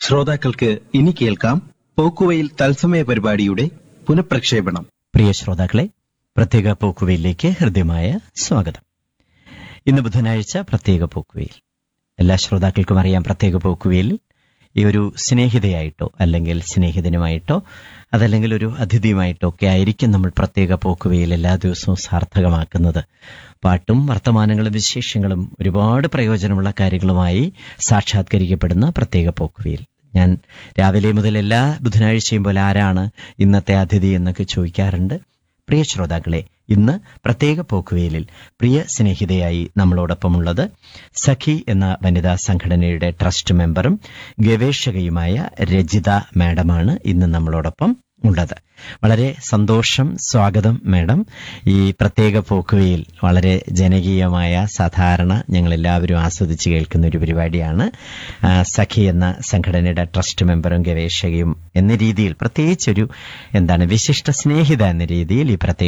ശ്രോതാക്കൾക്ക് ഇനി കേൾക്കാം പോക്കുവയിൽ തത്സമയ പരിപാടിയുടെ പുനഃപ്രക്ഷേപണം പ്രിയ ശ്രോതാക്കളെ പ്രത്യേക പോക്കുവയിലേക്ക് ഹൃദ്യമായ സ്വാഗതം ഇന്ന് ബുധനാഴ്ച പ്രത്യേക പോക്കുവയിൽ എല്ലാ ശ്രോതാക്കൾക്കും അറിയാം പ്രത്യേക പോക്കുവയിൽ ഈ ഒരു സ്നേഹിതയായിട്ടോ അല്ലെങ്കിൽ സ്നേഹിതനുമായിട്ടോ അതല്ലെങ്കിൽ ഒരു അതിഥിയുമായിട്ടോ ഒക്കെ ആയിരിക്കും നമ്മൾ പ്രത്യേക പോക്കുവയിൽ എല്ലാ ദിവസവും സാർത്ഥകമാക്കുന്നത് പാട്ടും വർത്തമാനങ്ങളും വിശേഷങ്ങളും ഒരുപാട് പ്രയോജനമുള്ള കാര്യങ്ങളുമായി സാക്ഷാത്കരിക്കപ്പെടുന്ന പ്രത്യേക പോക്കുവയിൽ ഞാൻ രാവിലെ മുതൽ എല്ലാ ബുധനാഴ്ചയും പോലെ ആരാണ് ഇന്നത്തെ അതിഥി എന്നൊക്കെ ചോദിക്കാറുണ്ട് പ്രിയ ശ്രോതാക്കളെ ഇന്ന് പ്രത്യേക പോക്കുവേലിൽ പ്രിയ സ്നേഹിതയായി നമ്മളോടൊപ്പമുള്ളത് സഖി എന്ന വനിതാ സംഘടനയുടെ ട്രസ്റ്റ് മെമ്പറും ഗവേഷകയുമായ രജിത മാഡമാണ് ഇന്ന് നമ്മളോടൊപ്പം ഉള്ളത് വളരെ സന്തോഷം സ്വാഗതം മാഡം ഈ പ്രത്യേക പോക്കുവയിൽ വളരെ ജനകീയമായ സാധാരണ ഞങ്ങൾ എല്ലാവരും ആസ്വദിച്ച് കേൾക്കുന്ന ഒരു പരിപാടിയാണ് ആ, സഖി എന്ന സംഘടനയുടെ ട്രസ്റ്റ് മെമ്പറും ഗവേഷകയും എന്ന രീതിയിൽ പ്രത്യേകിച്ചൊരു എന്താണ് വിശിഷ്ട സ്നേഹിത എന്ന രീതിയിൽ ഈ പ്രത്യേക